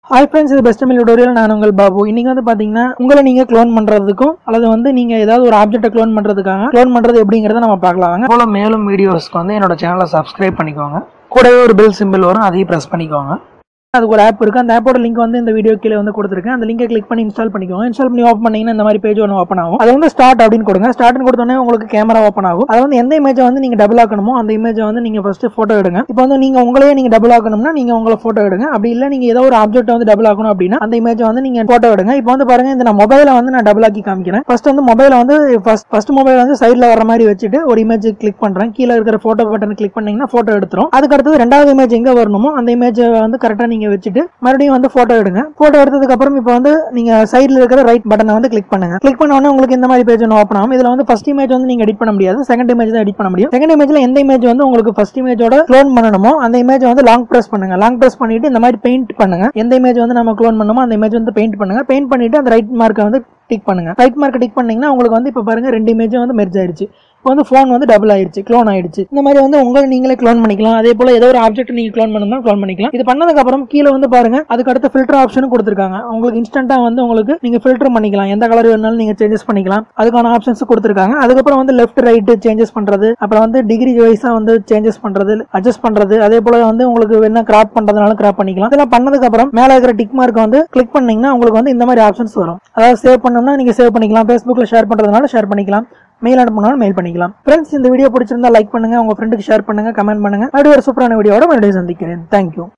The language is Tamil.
ஹாய் ஃப்ரெண்ட்ஸ் இது பெஸ்ட் தமிழ் டுடோரியல் நான் உங்கள் பாபு இன்னைக்கு வந்து பாத்தீங்கன்னா உங்களை நீங்க க்ளோன் பண்றதுக்கும் அல்லது வந்து நீங்க ஏதாவது ஒரு ஆப்ஜெக்ட்டை க்ளோன் பண்றதுக்காக க்ளோன் பண்றது எப்படிங்கறத நம்ம பார்க்கலாம் வாங்க போல மேலும் வீடியோஸ்க்கு வந்து என்னோட சேனலை சப்ஸ்கிரைப் பண்ணிக்கோங்க கூடவே ஒரு பெல் சிம்பிள் வரும் அதையும் ப்ரெஸ் பண்ணிக்கோங்க அதுக்கு ஒரு ஆப் இருக்கு அந்த ஆப்போட லிங்க் வந்து இந்த வீடியோ கீழே வந்து கொடுத்துருக்கேன் அந்த லிங்கை கிளிக் பண்ணி இன்ஸ்டால் பண்ணிக்கோங்க இன்ஸ்டால் பண்ணி ஓப்பன் பண்ணீங்கன்னா இந்த மாதிரி பேஜ் ஒன்று ஓப்பன் ஆகும் அது வந்து ஸ்டார்ட் அப்படின்னு கொடுங்க ஸ்டார்ட்னு கொடுத்தோன்னே உங்களுக்கு கேமரா ஓப்பன் ஆகும் அது வந்து எந்த இமேஜை வந்து நீங்க டபுள் ஆக்கணுமோ அந்த இமேஜை வந்து நீங்க ஃபர்ஸ்ட் போட்டோ எடுங்க இப்போ வந்து நீங்க உங்களையே நீங்க டபுள் ஆக்கணும்னா நீங்க உங்களை போட்டோ எடுங்க அப்படி இல்லை நீங்க ஏதோ ஒரு ஆப்ஜெக்ட் வந்து டபுள் ஆக்கணும் அப்படின்னா அந்த இமேஜை வந்து நீங்க போட்டோ எடுங்க இப்போ வந்து பாருங்க இந்த நான் மொபைலை வந்து நான் டபுள் ஆக்கி காமிக்கிறேன் ஃபர்ஸ்ட் வந்து மொபைலை வந்து ஃபர்ஸ்ட் ஃபர்ஸ்ட் மொபைல் வந்து சைடில் வர மாதிரி வச்சுட்டு ஒரு இமேஜ் கிளிக் பண்றேன் கீழே இருக்கிற போட்டோ பட்டன் கிளிக் பண்ணீங்கன்னா போட்டோ எடுத்துரும் அதுக்கு அடுத்தது ரெண்டாவது இமேஜ் எங்க வரணுமோ அந்த இமேஜை வந்து கரெக்டாக நீங்க வச்சுட்டு மறுபடியும் வந்து போட்டோ எடுங்க போட்டோ எடுத்ததுக்கு அப்புறம் இப்போ வந்து நீங்க சைடில் இருக்கிற ரைட் பட்டனை வந்து கிளிக் பண்ணுங்க கிளிக் பண்ண உடனே உங்களுக்கு இந்த மாதிரி பேஜ் ஒன்று ஓப்பன் ஆகும் இதுல வந்து ஃபர்ஸ்ட் இமேஜ் வந்து நீங்க எடிட் பண்ண முடியாது செகண்ட் இமேஜ் தான் எடிட் பண்ண முடியும் செகண்ட் இமேஜ்ல எந்த இமேஜ் வந்து உங்களுக்கு ஃபர்ஸ்ட் இமேஜோட க்ளோன் பண்ணணுமோ அந்த இமேஜ் வந்து லாங் பிரஸ் பண்ணுங்க லாங் பிரஸ் பண்ணிட்டு இந்த மாதிரி பெயிண்ட் பண்ணுங்க எந்த இமேஜ் வந்து நம்ம க்ளோன் பண்ணணுமோ அந்த இமேஜ் வந்து பெயிண்ட் பண்ணுங்க பெயிண்ட் பண்ணிட்டு அந்த ரைட் மார்க்கை வந்து டிக் பண்ணுங்க ரைட் மார்க் டிக் பண்ணீங்கன்னா உங்களுக்கு வந்து இப்போ பாருங்க ரெண்டு இமேஜும் வந்து மெர்ஜ் ஆயிடுச்சு இப்போ வந்து ஃபோன் வந்து டபுள் ஆயிடுச்சு க்ளோன் ஆயிடுச்சு இந்த மாதிரி வந்து உங்களை நீங்களே க்ளோன் பண்ணிக்கலாம் அதே போல ஏதோ ஒரு ஆப்ஜெக்ட் நீங்க க்ளோன் பண்ணணும்னா க்ளோன் பண்ணிக்கலாம் இது பண்ணதுக்கு அப்புறம் கீழே வந்து பாருங்க அதுக்கு அடுத்த ஃபில்டர் ஆப்ஷனும் கொடுத்துருக்காங்க உங்களுக்கு இன்ஸ்டன்ட்டா வந்து உங்களுக்கு நீங்க ஃபில்டர் பண்ணிக்கலாம் எந்த கலர் வேணாலும் நீங்க சேஞ்சஸ் பண்ணிக்கலாம் அதுக்கான ஆப்ஷன்ஸ் கொடுத்துருக்காங்க அதுக்கப்புறம் வந்து லெஃப்ட் ரைட் சேஞ்சஸ் பண்றது அப்புறம் வந்து டிகிரி வைஸா வந்து சேஞ்சஸ் பண்றது அட்ஜஸ்ட் பண்றது அதே போல வந்து உங்களுக்கு வேணா கிராப் பண்றதுனால கிராப் பண்ணிக்கலாம் இதெல்லாம் பண்ணதுக்கு அப்புறம் மேல இருக்கிற டிக் மார்க் வந்து கிளிக் பண்ணீங்கன்னா உங்களுக்கு வந்து இந்த மாதிரி ஆப்ஷன்ஸ் வரும் அதாவது சேவ் பண்ணணும்னா நீங்க சேவ் பண்ணிக்கலாம் ஃபேஸ்புக்ல ஷேர் பண்றதுனால ஷேர் பண்ணிக்கலாம் மெயில் அனுப்பினாலும் மெயில் பண்ணிக்கலாம் ஃப்ரெண்ட்ஸ் இந்த வீடியோ பிடிச்சிருந்தா லைக் பண்ணுங்க உங்க ஃப்ரெண்டுக்கு ஷேர் பண்ணுங்க கமெண்ட் பண்ணுங்க மறுபடியும் ஒரு சூப்பரான வீடியோட மறுபடியும் சந்திக்கிறேன் தேங்க்யூ